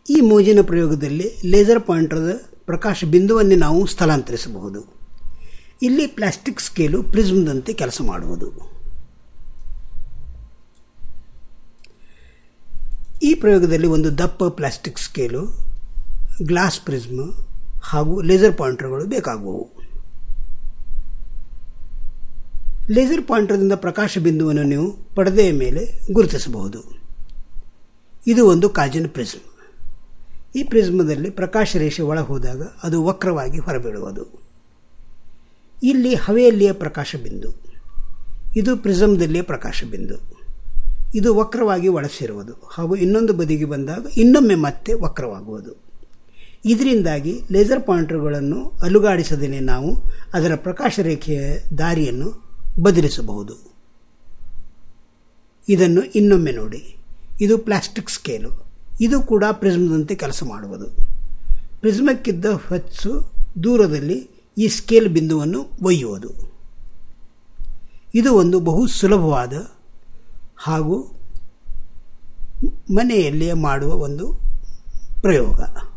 ಈ ಮೋಜಿನ ಪ್ರಯೋಗದಲ್ಲಿ ಲೇಸರ್ ಪಾಯಿಂಟರ್ದ ಪ್ರಕಾಶ ಬಿಂದುವನ್ನೇ ನಾವು ಸ್ಥಳಾಂತರಿಸಬಹುದು ಇಲ್ಲಿ ಪ್ಲಾಸ್ಟಿಕ್ ಸ್ಕೇಲು ಪ್ರಿಸ್ಮ್ದಂತೆ ಕೆಲಸ ಮಾಡುವುದು ಈ ಪ್ರಯೋಗದಲ್ಲಿ ಒಂದು ದಪ್ಪ ಪ್ಲಾಸ್ಟಿಕ್ ಸ್ಕೇಲು ಗ್ಲಾಸ್ ಪ್ರಿಸ್ಮ್ ಹಾಗೂ ಲೇಸರ್ ಪಾಯಿಂಟರ್ಗಳು ಬೇಕಾಗುವವು ಲೇಸರ್ ಪಾಯಿಂಟರ್ದಿಂದ ಪ್ರಕಾಶ ಬಿಂದುವನ್ನು ನೀವು ಪರದೆಯ ಮೇಲೆ ಗುರುತಿಸಬಹುದು ಇದು ಒಂದು ಕಾಜಿನ ಪ್ರಿಸ್ಮ್ ಈ ಪ್ರಿಸ್ಮದಲ್ಲಿ ಪ್ರಕಾಶ ರೇಷೆ ಒಳ ಹೋದಾಗ ಅದು ವಕ್ರವಾಗಿ ಹೊರಬೀಳುವುದು ಇಲ್ಲಿ ಹವೆಯಲ್ಲಿಯ ಪ್ರಕಾಶ ಬಿಂದು ಇದು ಪ್ರಿಸಮ್ದಲ್ಲಿಯ ಪ್ರಕಾಶ ಬಿಂದು ಇದು ವಕ್ರವಾಗಿ ಒಳಸೇರುವುದು ಹಾಗೂ ಇನ್ನೊಂದು ಬದಿಗೆ ಬಂದಾಗ ಇನ್ನೊಮ್ಮೆ ಮತ್ತೆ ವಕ್ರವಾಗುವುದು ಇದರಿಂದಾಗಿ ಲೇಸರ್ ಪಾಯಿಂಟರ್ಗಳನ್ನು ಅಲುಗಾಡಿಸದೇ ನಾವು ಅದರ ಪ್ರಕಾಶ ರೇಖೆಯ ದಾರಿಯನ್ನು ಬದಲಿಸಬಹುದು ಇದನ್ನು ಇನ್ನೊಮ್ಮೆ ನೋಡಿ ಇದು ಪ್ಲಾಸ್ಟಿಕ್ ಸ್ಕೇಲು ಇದು ಕೂಡ ಪ್ರಿಸ್ಮ್ದಂತೆ ಕೆಲಸ ಮಾಡುವುದು ಪ್ರಿಸ್ಮಕ್ಕಿದ್ದ ಹೆಚ್ಚು ದೂರದಲ್ಲಿ ಈ ಸ್ಕೇಲ್ ಬಿಂದುವನ್ನು ಒಯ್ಯುವುದು ಇದು ಒಂದು ಬಹು ಸುಲಭವಾದ ಹಾಗೂ ಮನೆಯಲ್ಲಿಯೇ ಮಾಡುವ ಒಂದು ಪ್ರಯೋಗ